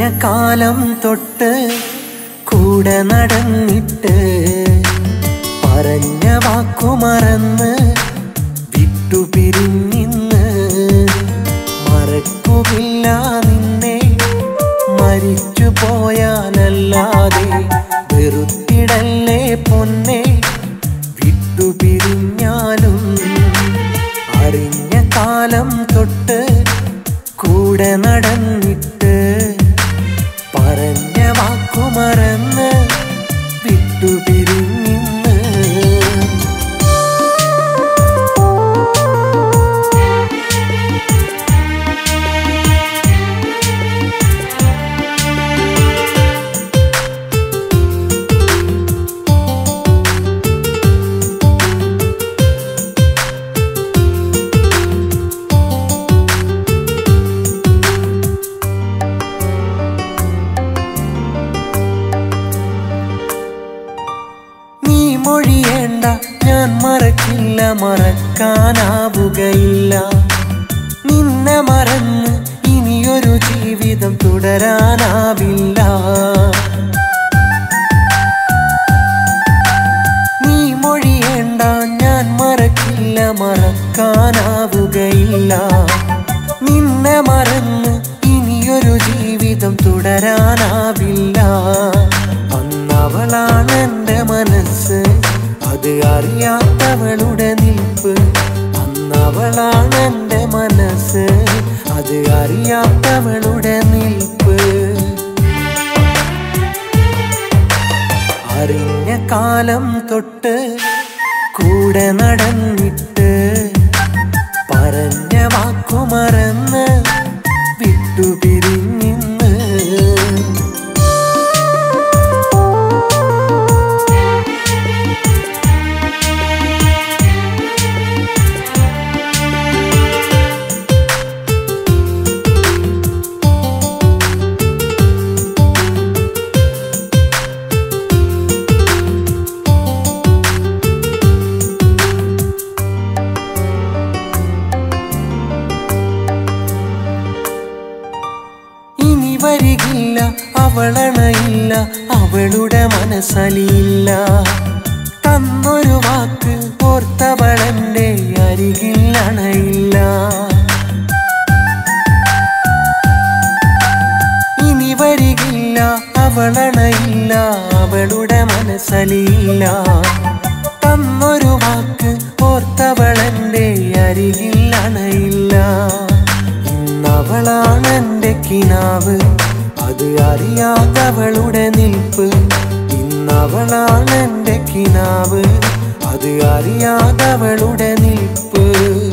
അറിഞ്ഞ കാലം തൊട്ട് കൂടെ നടന്നിട്ട് പറഞ്ഞ വാക്കു മറന്ന് വിട്ടുപിരിഞ്ഞിന്ന് മറക്കുകില്ല നിന്നെ മരിച്ചു പോയാലല്ലാതെ വെറുത്തിടല്ലേ പൊന്നെ വിട്ടുപിരിഞ്ഞാലും അറിഞ്ഞ കാലം തൊട്ട് കൂടെ നടന്നിട്ട് പറഞ്ഞ വാക്കു മറന്ന് വിട്ടുപിരിഞ്ഞിന്ന് നീ മൊഴിയേണ്ട ഞാൻ മറക്കില്ല മറക്കാനാവുകയില്ല നിന്നെ മറന്ന് ഇനിയൊരു ജീവിതം തുടരാനാവില്ല നീ മൊഴിയേണ്ട ഞാൻ മറക്കില്ല മറക്കാനാവുകയില്ല നിന്നെ മറന്ന് ഇനിയൊരു ജീവിതം തുടരാനാവില്ല അന്നവളാണ് എൻ്റെ മനസ്സ് അത് അറിയാത്തവളുടെ നിൽപ്പ് അന്നവളാണ് എൻ്റെ മനസ്സ് അത് അറിയാത്തവളുടെ നിൽപ്പ് അറിഞ്ഞ കാലം തൊട്ട് കൂടെ നടന്നിട്ട് പറഞ്ഞ വാക്കു മറന്ന് വിട്ടുപിരിഞ്ഞിന്ന് ഇനി വരികില്ല അവളണയില്ല അവളുടെ മനസ്സലിയില്ല തന്നൊരു വാക്ക് ഓർത്തവളെന്റെ അരികിൽ അണയില്ല ഇനി വരികില്ല അവളണയില്ല അവളുടെ മനസ്സലിയില്ല തന്നൊരു വാക്ക് ഓർത്തവളെന്റെ അരികിൽ അണയില്ല ഇന്നവളാണ് എന്റെ കിനാവ് അത് അറിയാത്തവളുടെ നിൽപ്പ് ഇന്നവളാണ് എന്റെ കിനാവ് അത് അറിയാത്തവളുടെ നിൽപ്പ്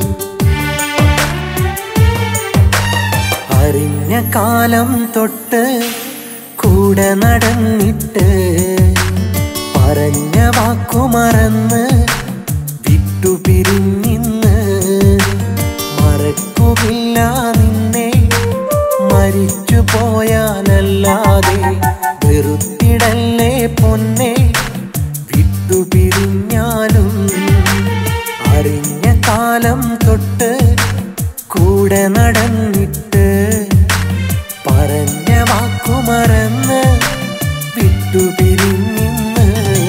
അറിഞ്ഞ കാലം തൊട്ട് കൂടെ നടന്നിട്ട് പറഞ്ഞ വാക്കു മറന്ന് വിട്ടുപിരിഞ്ഞിന്ന് മറക്കുകില്ല നിന്നെ മരിച്ചു പോയാലല്ലാതെ വെറുത്തിടല്ലേ പൊന്നെ വിട്ടുപിരിഞ്ഞാലും അറിഞ്ഞ കാലം തൊട്ട് കൂടെ നടന്നിട്ട് പറഞ്ഞ വാക്കു മറന്ന് വിട്ടുപിരിഞ്ഞിന്ന്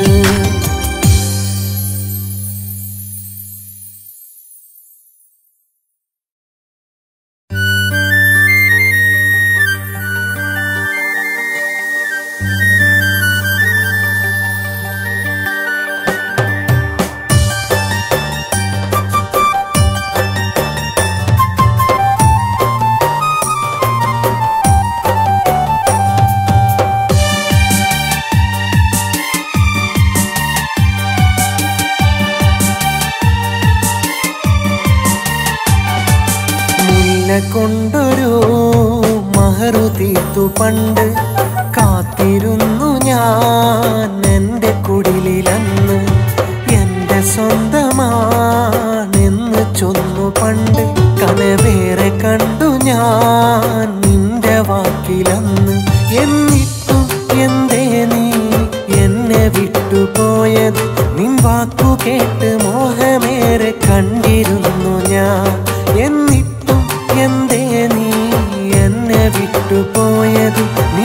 മുല്ല കൊണ്ടൊരു മഹറു തീർത്തു പണ്ട് കാത്തിരുന്നു ഞാൻ എൻ്റെ കുടിലിലന്ന് എൻ്റെ സ്വന്തമാണെന്ന് ചൊന്നു പണ്ട് കനവേറെ കണ്ടു ഞാൻ നിന്റെ വാക്കിലന്ന് എന്നിട്ടും എന്തേ നീ എന്നെ വിട്ടുപോയത് നിൻ വാക്കു കേട്ട് മോഹമേറെ കണ്ടിരുന്നു ഞാൻ എന്നിട്ടും എന്തേ നീ എന്നെ വിട്ടുപോയത്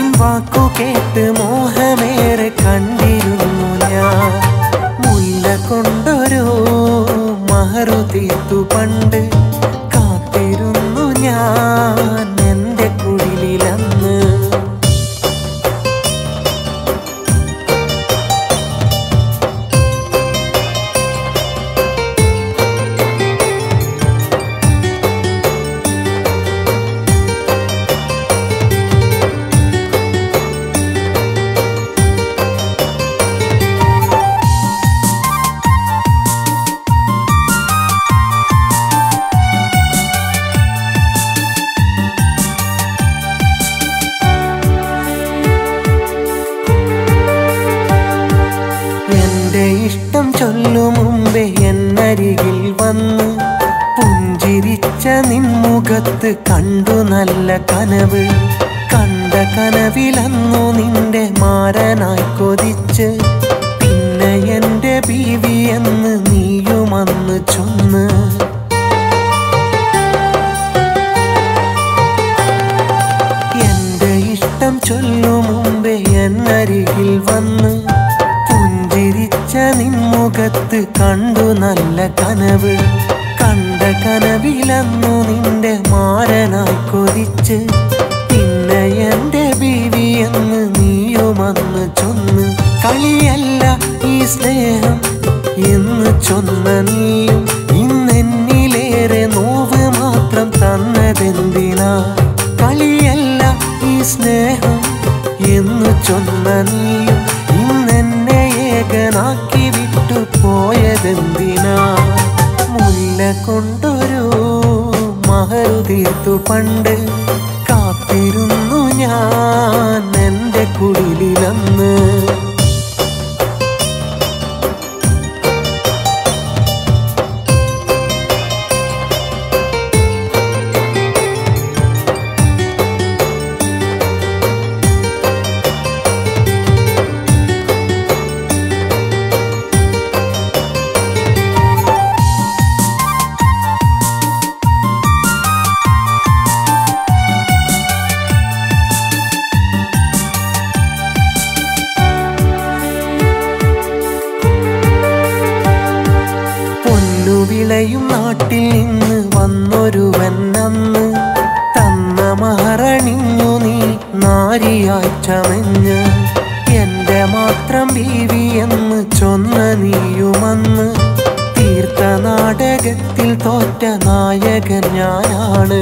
മുമ്പേ എന്നരികിൽ വന്ന് പുഞ്ചിരിച്ച നിൻമുഖത്ത് കണ്ടു നല്ല കനവ് കണ്ട കനവിലന്നു നിന്റെ മാരനായി കൊതിച്ച് പിന്നെ എന്റെ ബീവി എന്ന് നീയുമന്ന് ചൊന്ന് എന്റെ ഇഷ്ടം ചൊല്ലു മുമ്പേ എന്നരികിൽ വന്ന് പുഞ്ചിരിച്ച നിൻമുഖത്ത് കണ്ടു നല്ല കനവ് കണ്ട കനവിലന്നു നിന്റെ മാരനായി കൊതിച്ച് പിന്നെ എന്റെ ബീവി എന്ന് നീയുമന്ന് ചൊന്ന് കളിയല്ല ഈ സ്നേഹം എന്ന് ചൊന്ന നീയും ഇന്നെന്നിലേറെ നോവ് മാത്രം തന്നതെന്തിനാ കളിയല്ല ഈ സ്നേഹം എന്ന് ചൊന്ന നീയും ഇന്നെന്നെ ഏകനാക്കി വിട്ടു പോയതെന്തിനാ മുല്ല കൊണ്ടൊരു മഹരു തീർത്തു പണ്ട് കാത്തിരുന്നു ഞാൻ എൻ്റെ കുടിലിലന്ന് പൊന്നു വിളയും നാട്ടിൽ നിന്ന് വന്നൊരുവൻ അന്ന് തന്ന മഹറണിഞ്ഞു നീ നാരിയായി ചമഞ്ഞ് എന്റെ മാത്രം ബീവി എന്ന് ചൊന്ന നീയുമന്ന് തീർത്ത നാടകത്തിൽ തോറ്റ നായകൻ ഞാനാണ്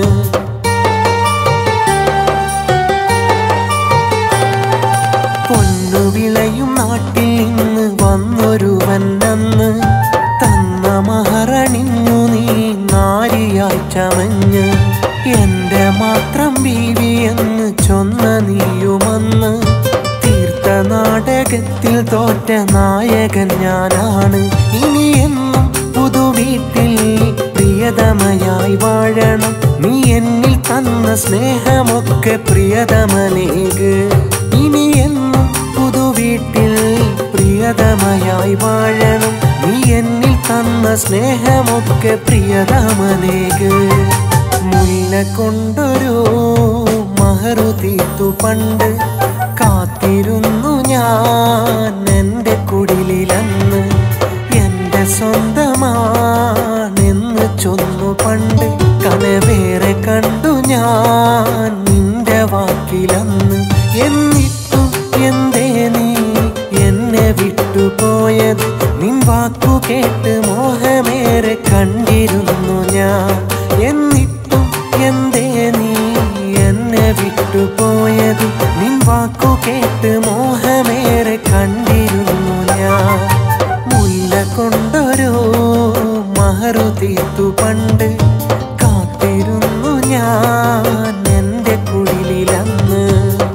പൊന്നു വിളയും നാട്ടിൽ നിന്ന് വന്നൊരുവൻ അന്ന് തന്ന മഹറണിഞ്ഞു നീ നാരിയായി ചമഞ്ഞ് എന്റെ മാത്രം ബീവി എന്ന് ചൊന്ന നീയുമന്ന് തീർത്ത നാടകത്തിൽ തോറ്റ നായകൻ ഞാനാണ് ഇനി എന്നും പുതുവീട്ടിൽ പ്രിയതമയായി വാഴണം നീ എന്നിൽ തന്ന സ്നേഹമൊക്കെ പ്രിയതമനേക് ഇനി എന്നും പുതുവീട്ടിൽ പ്രിയതമയായി വാഴണം നീ എന്നിൽ തന്ന സ്നേഹമൊക്കെ പ്രിയതമനേക് മുല്ല കൊണ്ടൊരു മഹറു തീർത്തു പണ്ട് കാത്തിരുന്നു ഞാൻ എൻ്റെ കുടിലിലന്ന് എൻ്റെ സ്വന്തമാണെന്ന് ചൊന്നു പണ്ട് കനവേറെ കണ്ടു ഞാൻ നിന്റെ വാക്കിലന്ന് എന്നിട്ടും എന്തേ നീ എന്നെ വിട്ടുപോയത് നിൻ വാക്കു കേട്ട് മോഹമേറെ കണ്ടിരുന്നു ഞാൻ എന്നിട്ടും എന്തേ നീ എന്നെ വിട്ടുപോയത് നിൻ വാക്കു കേട്ട് മോഹമേറെ കണ്ടിരുന്നു ഞാൻ മുല്ല കൊണ്ടൊരു മഹറു തീർത്തു പണ്ട് കാത്തിരുന്നു ഞാൻ എൻ്റെ കുടിലിലന്ന്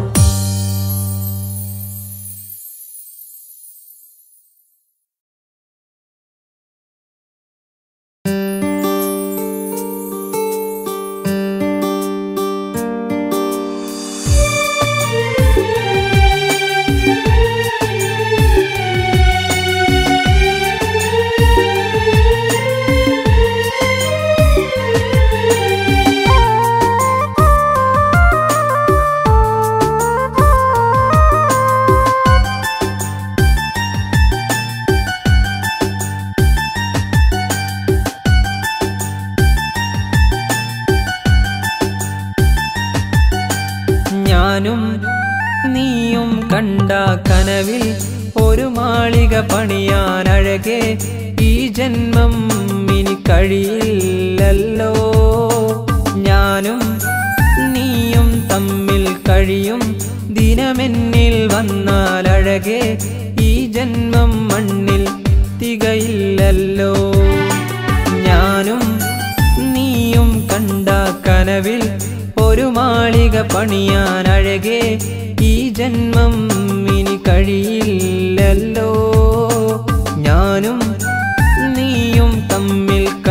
ഞാനും നീയും കണ്ട കനവിൽ ഒരു മാളിക പണിയാൻ അഴകെ ഈ ജന്മം ഇനി കഴിയില്ലല്ലോ ഞാനും നീയും തമ്മിൽ കഴിയും ദിനമെന്നിൽ വന്നാൽ അഴകെ ഈ ജന്മം മണ്ണിൽ തികയില്ലല്ലോ ഞാനും നീയും കണ്ട കനവിൽ ഒരു മാളിക പണിയാൻ അഴകെ ഈ ജന്മം ഇനി കഴിയില്ലല്ലോ ഞാനും നീ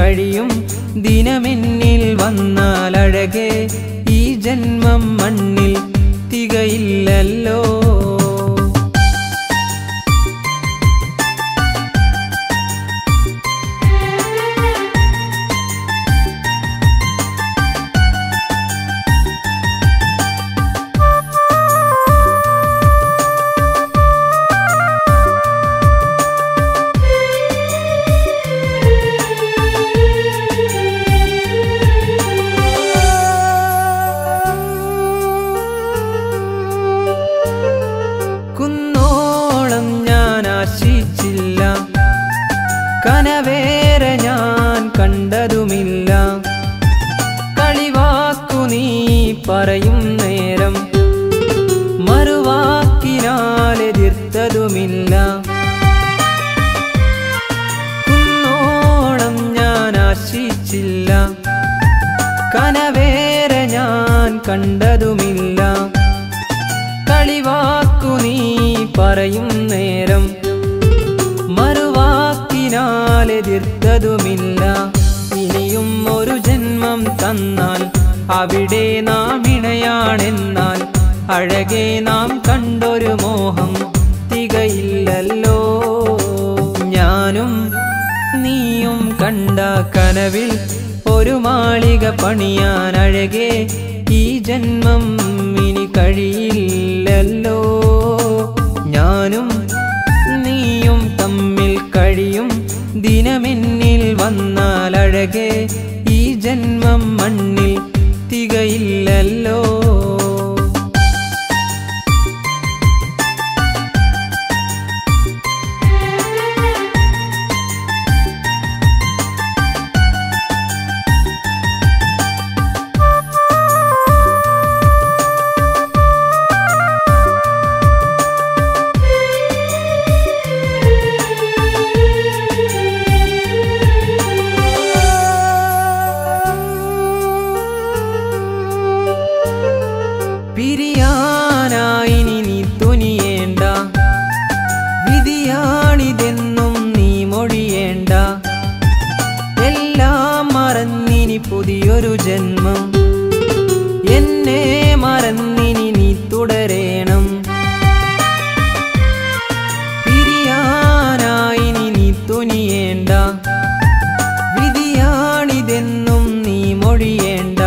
കഴിയും ദിനമെന്നിൽ വന്നാൽ അഴകെ ഈ ജന്മം മണ്ണിൽ തികയില്ലല്ലോ കുന്നോളം ഞാൻ ആശിച്ചില്ല കനവേറെ ഞാൻ കണ്ടതുമില്ല കളിവാക്കു നീ പറയും നേരം മറുവാക്കിനാൽ എതിർത്തതുമില്ല കുന്നോളം ഞാൻ ആശിച്ചില്ല കനവേറെ ഞാൻ കണ്ടതുമില്ല കളിവാക്കു നീ പറയും നേരം മറുവാക്കിനാൽ എതിർത്തതുമില്ല ഇനിയും ഒരു ജന്മം തന്നാൽ അവിടെ നാം ഇണയാണെന്നാൽ അഴകെ നാം കണ്ടൊരു മോഹം തികയില്ലല്ലോ ഞാനും നീയും കണ്ട കനവിൽ ഒരു മാളിക പണിയാൻ അഴകെ ഈ ജന്മം ഇനി കഴിയില്ലല്ലോ ഞാനും നീയും തമ്മിൽ കഴിയും ദിനമെന്നിൽ വന്നാൽ അഴകെ ഈ ജന്മം മണ്ണിൽ തികയില്ലല്ലോ പിരിയാനായി നീ തുനിയേണ്ട വിധിയാണിതെന്നും നീ മൊഴിയേണ്ട എല്ലാം മറന്നിനി പുതിയൊരു ജന്മം എന്നെ മറന്നിനി നീ തുടരേണം പിരിയാനായി നീ തുനിയേണ്ട വിധിയാണിതെന്നും നീ മൊഴിയേണ്ട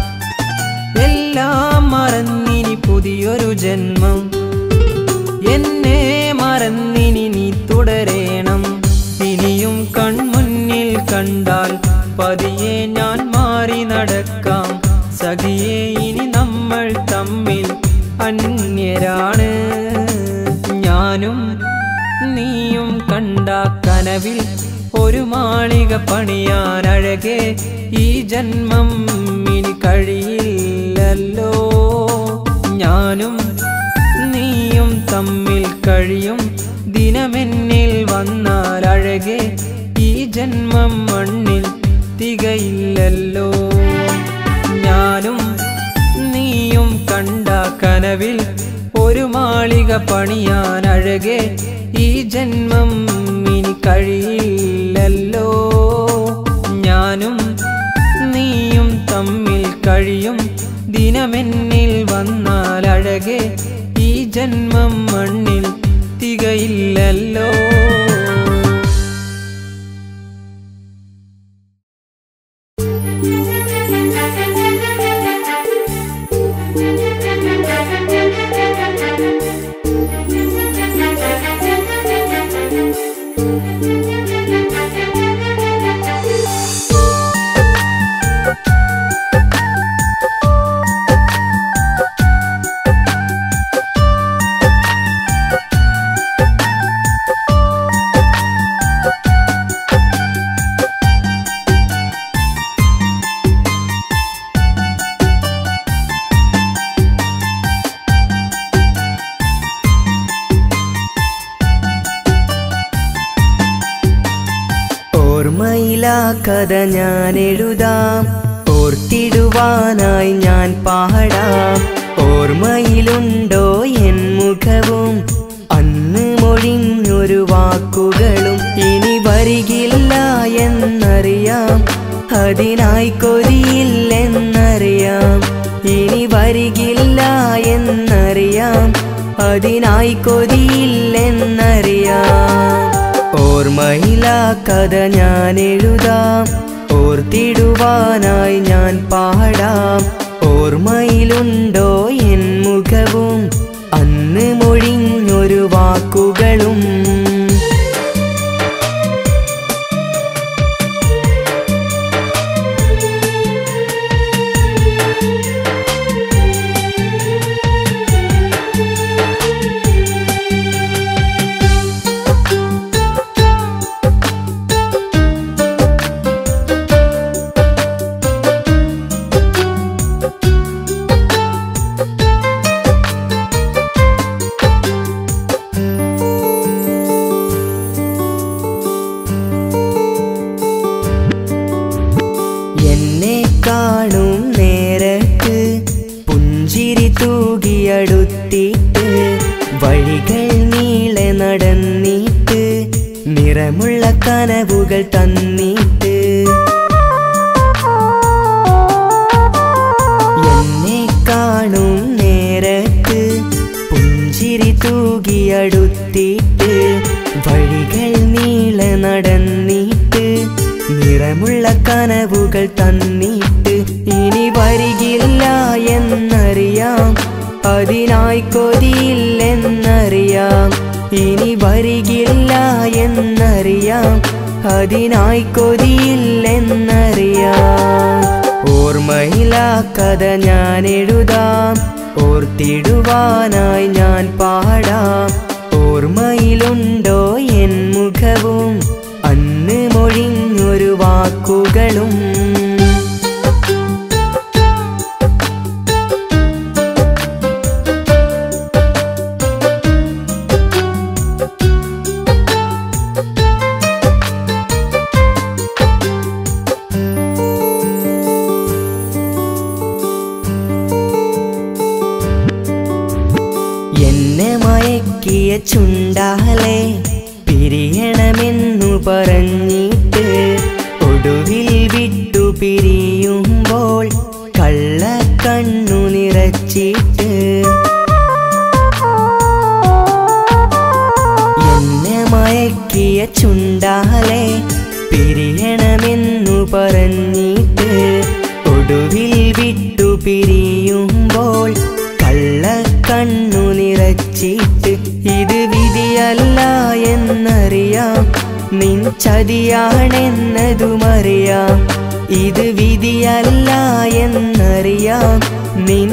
എല്ലാം മറന്നിനി പുതിയൊരു ജന്മം എന്നെ മറന്നിനി നീ തുടരേണം ഇനിയും കൺമുന്നിൽ കണ്ടാൽ പതിയെ ഞാൻ മാറി നടക്കാം സഖിയെ ഇനി നമ്മൾ തമ്മിൽ അന്യരാണ് ഞാനും നീയും കണ്ട കനവിൽ ഒരു മാളിക പണിയാൻ അഴകെ ഈ ജന്മം ഇനി കഴിയില്ലല്ലോ ഞാനും നീയും തമ്മിൽ കഴിയും ദിനമെന്നിൽ വന്നാൽ അഴകെ ഈ ജന്മം മണ്ണിൽ തികയില്ലല്ലോ ഞാനും നീയും കണ്ട കനവിൽ ഒരു മാളിക പണിയാൻ അഴകെ ഈ ജന്മം ഇനി കഴിയില്ലല്ലോ ഞാനും നീയും തമ്മിൽ കഴിയും ദിനമെന്നിൽ വന്നാൽ അഴകെ ഈ ജന്മം മണ്ണിൽ തികയില്ലല്ലോ ഓർമ്മയിലാ കഥ ഞാൻ എഴുതാം ഓർത്തിടുവാനായി ഞാൻ പാടാം ഓർമ്മയിലുണ്ടോ മുഖവും അന്ന് മൊഴിഞ്ഞൊരു വാക്കുകളും ഇനി വരികില്ല എന്നറിയാം അതിനായി കൊതിയില്ലെന്നറിയാം ഇനി വരികില്ല എന്നറിയാം അതിനായി കൊതിയില്ലെന്നറിയാം ഓർമ്മയിലാ കഥ ഞാൻ എഴുതാം ഓർത്തിടുവാനായി ഞാൻ പാടാം ഓർമ്മയിലുണ്ടോ എൻ മുഖവും അന്ന് മൊഴിഞ്ഞൊരു വാക്കുകളും എന്നെ കാണും നേരത്ത് പുഞ്ചിരി തൂകിയടുത്തിട്ട് വഴികൾ നീളെ നടന്നിട്ട് നിറമുള്ള കനവുകൾ തന്നിട്ട് എന്നെ കാണും നേരത്ത് പുഞ്ചിരി തൂകിയടുത്തിട്ട് വഴികൾ നീളെ നടന്നിട്ട് നിറമുള്ള കനവുകൾ തന്നിട്ട് ഇനി വരികില്ല എന്നറിയാം അതിനായി കൊതിയില്ലെന്നറിയാം ഇനി വരികില്ല എന്നറിയാം അതിനായി കൊതിയില്ലെന്നറിയാം ഓർമ്മയിലാ കഥ ഞാൻ എഴുതാം ഓർത്തിടുവാനായി ഞാൻ പാടാം ഓർമ്മയിലുണ്ടോ എൻ മുഖവും അന്ന് മൊഴിഞ്ഞൊരു വാക്കുകളും എന്നെ മയക്കിയ ചുണ്ടാലെ പിരിയണമെന്നു പറഞ്ഞിട്ട് ഒടുവിൽ വിട്ടു പിരിയുമ്പോൾ കള്ള കണ്ണു നിറച്ചിട്ട് എന്നെ മയക്കിയ ചുണ്ടാലെ പിരിയണമെന്നു പറഞ്ഞിട്ട് ഒടുവിൽ വിട്ടു പിരിയുമ്പോൾ കള്ള കണ്ണു നിറച്ചിട്ട് ഇത് വിധിയല്ല എന്നറിയാം നിൻ ചതിയാണെന്നതുമറിയാം ഇത് വിധിയല്ല എന്നറിയാം നിൻ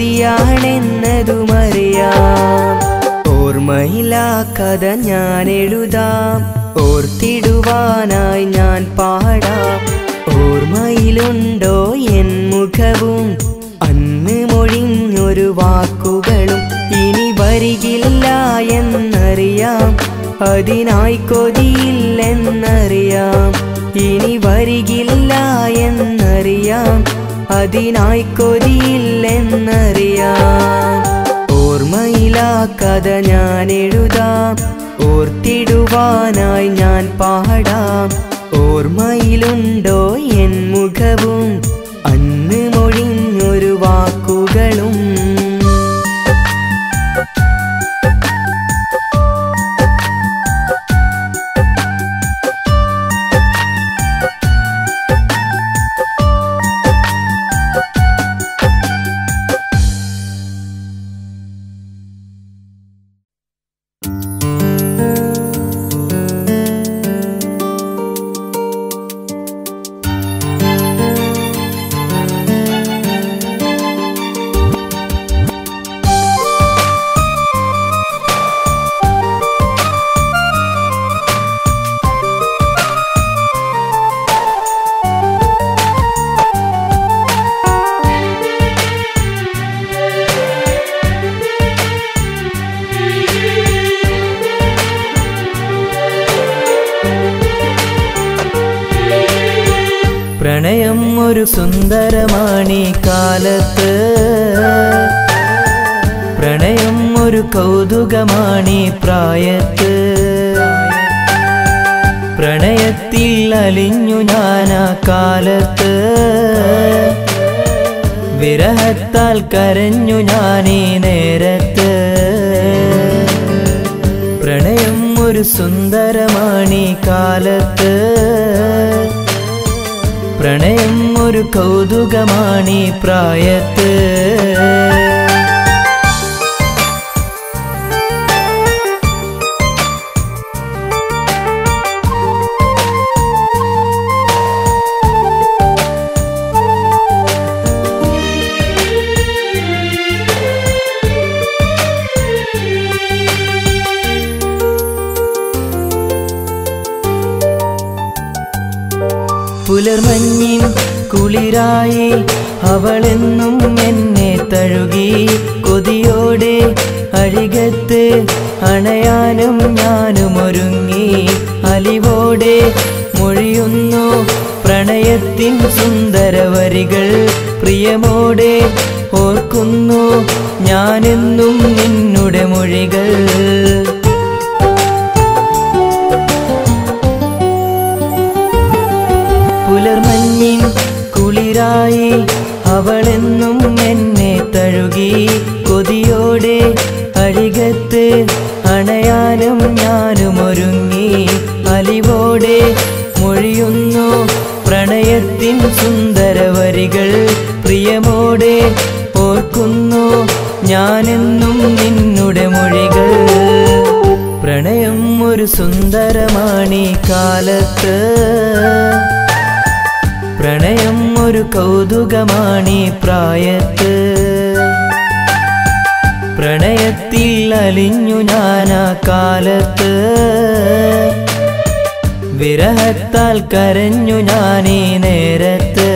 ചതിയാണെന്നതുമറിയാം ഓർമ്മയിലാ കഥ ഞാൻ എഴുതാം ഓർത്തിടുവാനായി ഞാൻ പാടാം ഓർമ്മയിലുണ്ടോ എൻ മുഖവും അന്ന് മൊഴിഞ്ഞൊരു വാക്കുകളും ഇനി വരികില്ല എന്നറിയാം അതിനായി കൊതിയില്ലെന്നറിയാം ഇനി വരികില്ല എന്നറിയാം അതിനായി കൊതിയില്ലെന്നറിയാം ഓർമ്മയിലാ കഥ ഞാൻ എഴുതാം ഓർത്തിടുവാനായി ഞാൻ പാടാം ഓർമ്മയിലുണ്ടോ എൻ മുഖവും അന്ന് മൊഴിഞ്ഞൊരു വാക്കുകളും പ്രണയം ഒരു സുന്ദരമാണി കാലത്ത് പ്രണയം ഒരു കൗതുകമാണി പ്രായത്ത് പ്രണയത്തിൽ അലിഞ്ഞു ഞാനാ കാലത്ത് വിരഹത്താൽ കരഞ്ഞു ഞാനീ നേരത്ത് പ്രണയം ഒരു സുന്ദരമാണീ കാലത്ത് പ്രണയം ഒരു കൗതുകമാണീ പ്രായത്ത് പുലർമഞ്ഞിൻ കുളിരായി അവളെന്നും എന്നെ തഴുകി കൊതിയോടെ അഴികത്ത് അണയാനും ഞാനും ഒരുങ്ങി അലിവോടെ മൊഴിയുന്നു പ്രണയത്തിൻ സുന്ദരവരികൾ പ്രിയമോടെ ഓർക്കുന്നു ഞാനെന്നും നിന്നുടെ മൊഴികൾ പുലർമഞ്ഞിൻ കുളിരായി അവളെന്നും എന്നെ തഴുകി കൊതിയോടെ അഴികത്ത് അണയാനും ഞാനും ഒരുങ്ങി അലിവോടെ മൊഴിയുന്നു പ്രണയത്തിൻ സുന്ദരവരികൾ പ്രിയമോടെ ഓർക്കുന്നു ഞാനെന്നും നിന്നുടെ മൊഴികൾ പ്രണയം ഒരു സുന്ദരമാണീ കാലത്ത് പ്രണയം ഒരു കൗതുകമാണീ പ്രായത്ത് പ്രണയത്തിൽ അലിഞ്ഞു ഞാനാ കാലത്ത് വിരഹത്താൽ കരഞ്ഞു ഞാനീ നേരത്ത്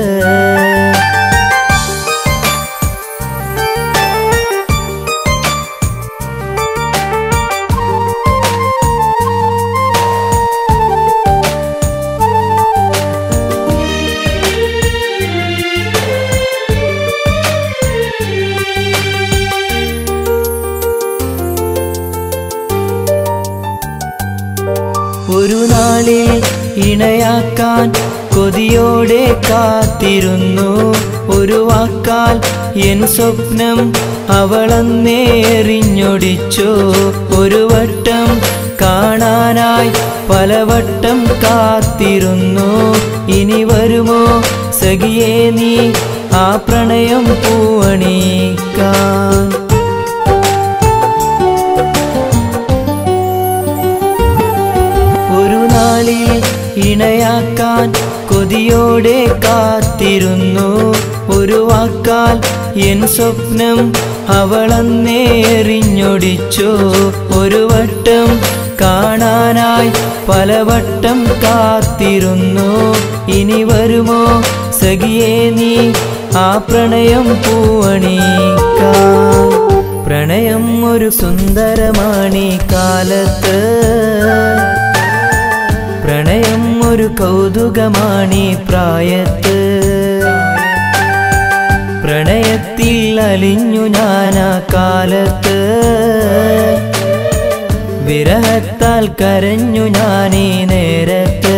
ഒരു നാളിൽ ഇണയാക്കാൻ കൊതിയോടെ കാത്തിരുന്നു ഒരു വാക്കാൽ എൻ സ്വപ്നം അവളന്നേറിഞ്ഞൊടിച്ചു ഒരു വട്ടം കാണാനായി പലവട്ടം കാത്തിരുന്നു ഇനി വരുമോ സഖിയേ നീ ആ പ്രണയം പൂവണിക്കാൻ ഒരു നാളിൽ ഇണയാക്കാൻ കൊതിയോടെ കാത്തിരുന്നു ഒരു വാക്കാൽ എൻ സ്വപ്നം അവളന്നേറിഞ്ഞൊടിച്ചു ഒരു വട്ടം കാണാനായി പലവട്ടം കാത്തിരുന്നു ഇനി വരുമോ സഖിയേ നീ ആ പ്രണയം പൂവണിക്കാൻ പ്രണയം ഒരു സുന്ദരമാണീ കാലത്ത് പ്രണയം ഒരു കൗതുകമാണീ പ്രായത്ത് പ്രണയത്തിൽ അലിഞ്ഞു ഞാനാ കാലത്ത് വിരഹത്താൽ കരഞ്ഞു ഞാനീ നേരത്ത്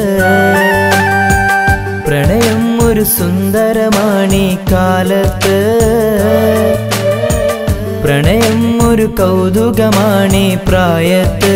പ്രണയം ഒരു സുന്ദരമാണീ കാലത്ത് പ്രണയം ഒരു കൗതുകമാണീ പ്രായത്ത്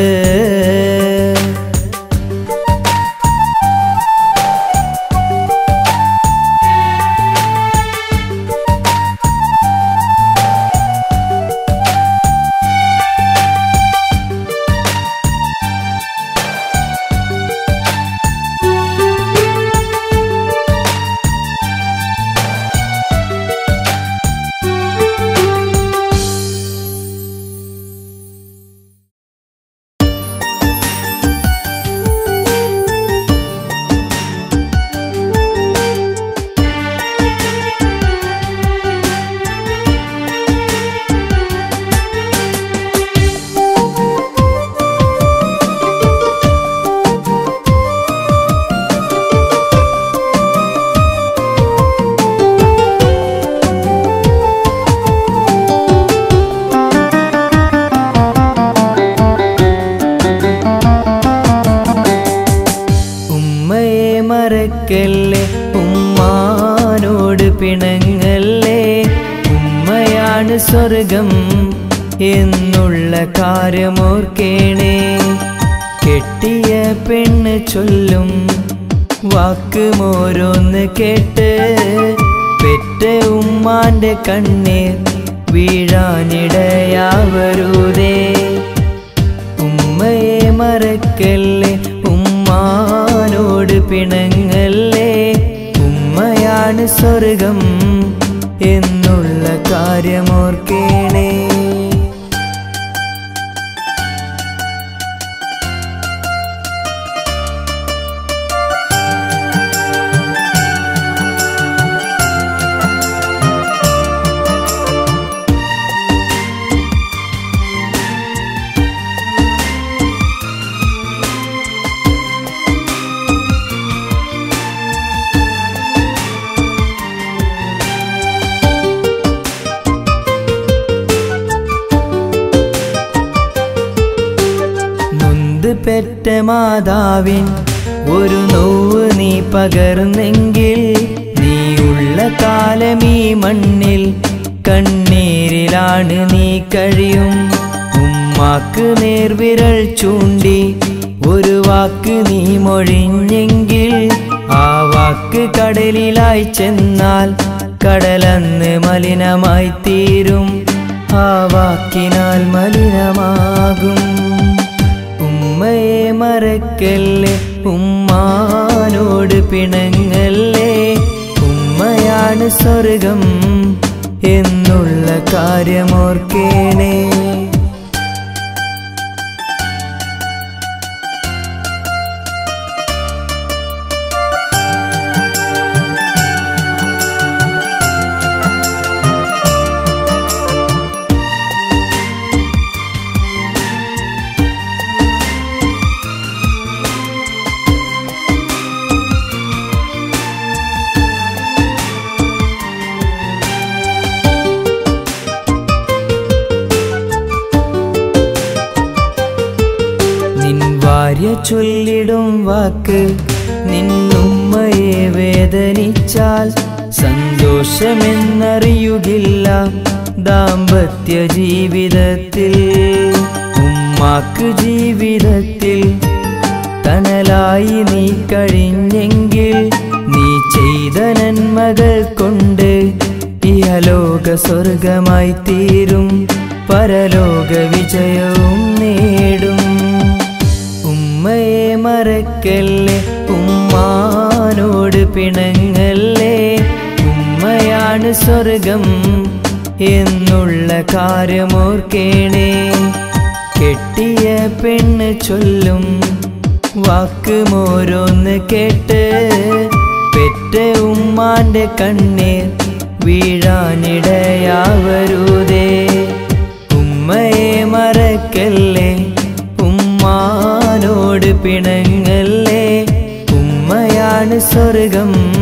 ഉമ്മയാണ് സ്വർഗം എന്നുള്ള കാര്യമോർക്കേണേ കെട്ടിയ പെണ്ണ് ചൊല്ലും വാക്കുമോരോന്ന് കേട്ട് പെറ്റ ഉമ്മാന്റെ കണ്ണീർ വീഴാനിടയാവരുതേ ഉമ്മയെ മറക്കല്ലേ ഉമ്മാനോട് പിണങ്ങല്ലേ ഉമ്മയാണ് സ്വർഗം എന്നുള്ള കാര്യമോർക്കേണേ നൊന്ത് പെറ്റ മാതാവിൻ ഒരു നോവ് നീ പകർന്നെങ്കിൽ നീ ഉള്ള കാലം ഈ മണ്ണിൽ കണ്ണീരിലാണ് നീ കഴിയും ഉമ്മാക്ക് നേർവിരൽ ചൂണ്ടി ഒരു വാക്ക് നീ മൊഴിഞ്ഞെങ്കിൽ ആ വാക്ക് കടലിലായി ചെന്നാൽ കടലന്ന് മലിനമായി തീരും ആ വാക്കിനാൽ മലിനമാകും ഉമ്മയെ മറക്കല്ലേ ഉമ്മാനോട് പിണങ്ങല്ലേ ഉമ്മയാണ് സ്വർഗം എന്നുള്ള കാര്യമോർക്കേണേ നിൻ ഭാര്യ ചൊല്ലിടും വാക്ക് നിന്നുമ്മയെ വേദനിച്ചാൽ സന്തോഷമെന്നറിയുകില്ല ദാമ്പത്യ ജീവിതത്തിൽ ഉമ്മാക്ക് ജീവിതത്തിൽ തണലായി നീ കഴിഞ്ഞെങ്കിൽ നീ ചെയ്ത നന്മകൾ കൊണ്ട് ഇഹലോക സ്വർഗമായി തീരും പരലോക വിജയവും നേടും ഉമ്മയെ മറക്കല്ലേ ഉമ്മാനോട് പിണങ്ങല്ലേ ഉമ്മയാണ് സ്വർഗം എന്നുള്ള കാര്യമോർക്കേണേ കെട്ടിയ പെണ്ണ് ചൊല്ലും വാക്കുമോരോന്ന് കേട്ട് പെറ്റ ഉമ്മാന്റെ കണ്ണീർ വീഴാനിടയാവരുതേ ഉമ്മയെ മറക്കല്ലേ ഉമ്മാനോട് പിണങ്ങല്ലേ ഉമ്മയാണ് സ്വർഗം